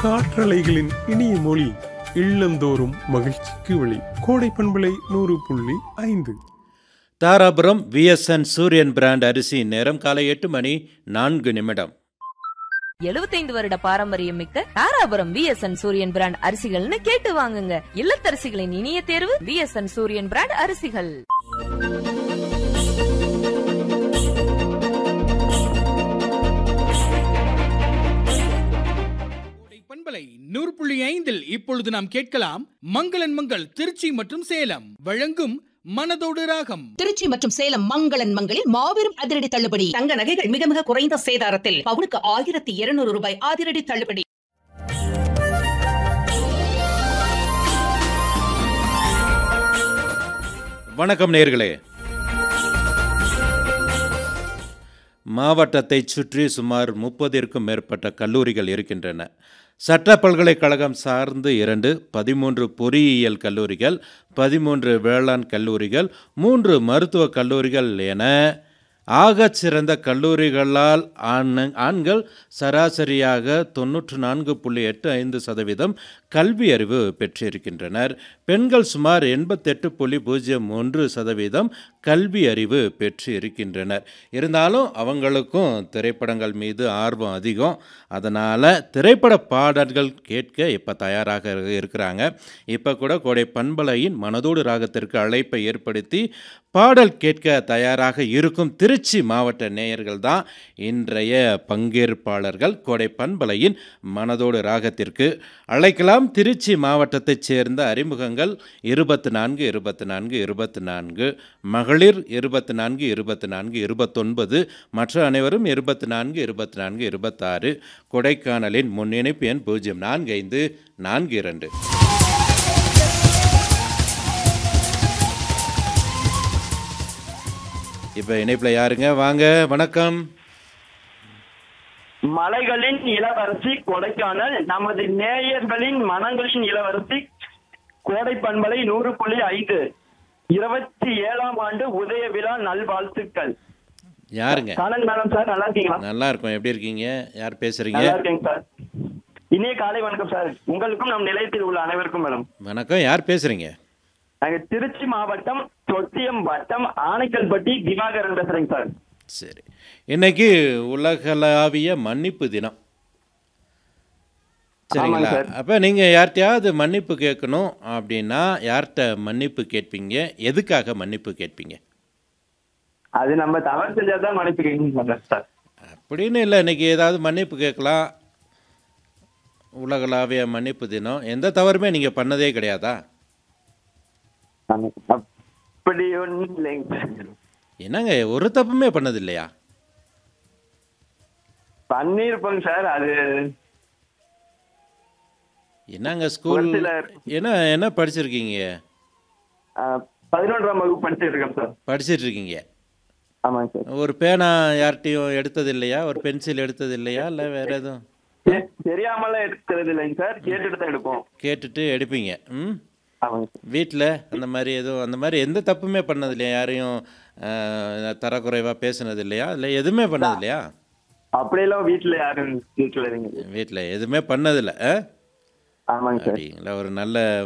காற்றலைகளின் இனிய மொழி இல்லந்தோறும் மகிழ்ச்சிக்கு வழி கோடை பண்பலை நூறு புள்ளி ஐந்து தாராபுரம் விஎஸ்என் சூரியன் பிராண்ட் அரிசி நேரம் காலை எட்டு மணி நான்கு நிமிடம் 75 வருட பாரம்பரியம் மிக்க தாராபுரம் விஎஸ்என் சூரியன் பிராண்ட் அரிசிகள்னு கேட்டு வாங்குங்க இல்லத்தரசிகளின் இனிய தேர்வு விஎஸ்என் சூரியன் பிராண்ட் அரிசிகள் கோடை பண்பலை நூறு புள்ளி ஐந்தில் இப்பொழுது நாம் கேட்கலாம் மங்களன் மங்கள் திருச்சி மற்றும் சேலம் வழங்கும் மனதோடு ராகம் திருச்சி மற்றும் சேலம் மங்களன் மங்களில் மாபெரும் அதிரடி தள்ளுபடி தங்க நகைகள் மிக மிக குறைந்த சேதாரத்தில் பவுனுக்கு ஆயிரத்தி இருநூறு ரூபாய் அதிரடி தள்ளுபடி வணக்கம் நேர்களே மாவட்டத்தைச் சுற்றி சுமார் முப்பதிற்கும் மேற்பட்ட கல்லூரிகள் இருக்கின்றன சட்ட பல்கலைக்கழகம் சார்ந்து இரண்டு பதிமூன்று பொறியியல் கல்லூரிகள் பதிமூன்று வேளாண் கல்லூரிகள் மூன்று மருத்துவக் கல்லூரிகள் என ஆகச் சிறந்த கல்லூரிகளால் ஆண் ஆண்கள் சராசரியாக தொன்னூற்று நான்கு புள்ளி எட்டு ஐந்து சதவீதம் கல்வி அறிவு பெற்றிருக்கின்றனர் பெண்கள் சுமார் எண்பத்தெட்டு புள்ளி பூஜ்ஜியம் ஒன்று சதவீதம் கல்வி அறிவு பெற்று இருக்கின்றனர் இருந்தாலும் அவங்களுக்கும் திரைப்படங்கள் மீது ஆர்வம் அதிகம் அதனால் திரைப்பட பாடல்கள் கேட்க இப்போ தயாராக இருக்கிறாங்க இப்போ கூட கோடை பண்பலையின் மனதோடு ராகத்திற்கு அழைப்பை ஏற்படுத்தி பாடல் கேட்க தயாராக இருக்கும் திருச்சி மாவட்ட நேயர்கள் தான் இன்றைய பங்கேற்பாளர்கள் கோடை பண்பலையின் மனதோடு ராகத்திற்கு அழைக்கலாம் திருச்சி மாவட்டத்தைச் சேர்ந்த அறிமுகங்கள் இருபத்தி நான்கு இருபத்தி நான்கு இருபத்தி நான்கு மகளிர் இருபத்தி நான்கு இருபத்தி நான்கு இருபத்தொன்பது மற்ற அனைவரும் இருபத்தி நான்கு இருபத்தி நான்கு இருபத்தாறு கொடைக்கானலின் முன்னிணைப்பு எண் பூஜ்ஜியம் நான்கு ஐந்து நான்கு இரண்டு இப்போ இணைப்பில் யாருங்க வாங்க வணக்கம் மலைகளின் இளவரசி கொடைக்கானல் நமது நேயர்களின் மனங்களின் இளவரசி கோடை பண்பலை நூறு புள்ளி ஐந்து இருபத்தி ஏழாம் ஆண்டு உதய விழா நல்வாழ்த்துக்கள் யாருங்க கானல் மேடம் சார் நல்லா இருக்கீங்களா நல்லா இருக்கும் எப்படி இருக்கீங்க யார் பேசுறீங்க நல்லா இருக்கேங்க சார் இனிய காலை வணக்கம் சார் உங்களுக்கும் நம் நிலையத்தில் உள்ள அனைவருக்கும் மேடம் வணக்கம் யார் பேசுறீங்க நாங்க திருச்சி மாவட்டம் தொட்டியம் வட்டம் ஆனைக்கல்பட்டி திவாகரன் பேசுறேங்க சார் சரி இன்னைக்கு உலகளாவிய மன்னிப்பு தினம் சரிங்களா ஆமாங்க சார். அப்போ நீங்கள் யார்கிட்டயாவது மன்னிப்பு கேட்கணும் அப்படின்னா யார்கிட்ட மன்னிப்பு கேட்பீங்க எதுக்காக மன்னிப்பு கேட்பீங்க அது நம்ம தவறு செஞ்சாதான் மன்னிப்பு கேட்கணும் சார் அப்படின்னு இல்லை இன்னைக்கு ஏதாவது மன்னிப்பு கேட்கலாம் உலகளாவிய மன்னிப்பு தினம் எந்த தவறுமே நீங்கள் பண்ணதே கிடையாதா அப்படி ஒன்றும் இல்லைங்க சார் என்னங்க ஒரு தப்புமே பண்ணது இல்லையா பண்ணிருப்போங்க சார் அது என்னங்க ஸ்கூல் ஒரு சிலர். என்ன என்ன படிச்சிருக்கீங்க அஹ், பதினொன்றாம் வகுப்பு படிச்சுட்டு இருக்கேன் சார் படிச்சிட்டு இருக்கீங்க ஆமாங்க சார் ஒரு பேனா யார்கிட்டயும் எடுத்தது இல்லையா ஒரு பென்சில் எடுத்தது இல்லையா இல்லை வேற எதுவும் தெ- தெரியாமலாம் எடுக்கிறது இல்லைங்க சார் கேட்டுட்டு தான் எடுப்போம் கேட்டுட்டு எடுப்பீங்க ம் ஆமாங்க சார் வீட்டில் அந்த மாதிரி எதுவும் அந்த மாதிரி எந்த தப்புமே பண்ணது இல்லையா யாரையும் ஆஹ், தரக்குறைவாக பேசுனது இல்லையா இல்லை எதுவுமே பண்ணது இல்லையா அப்படியெல்லாம் வீட்டுல யாரும் கேட்கல வீட்டில் எதுவுமே பண்ணதில்லை ஆமாங்க சார் அப்படிங்களா ஒரு நல்ல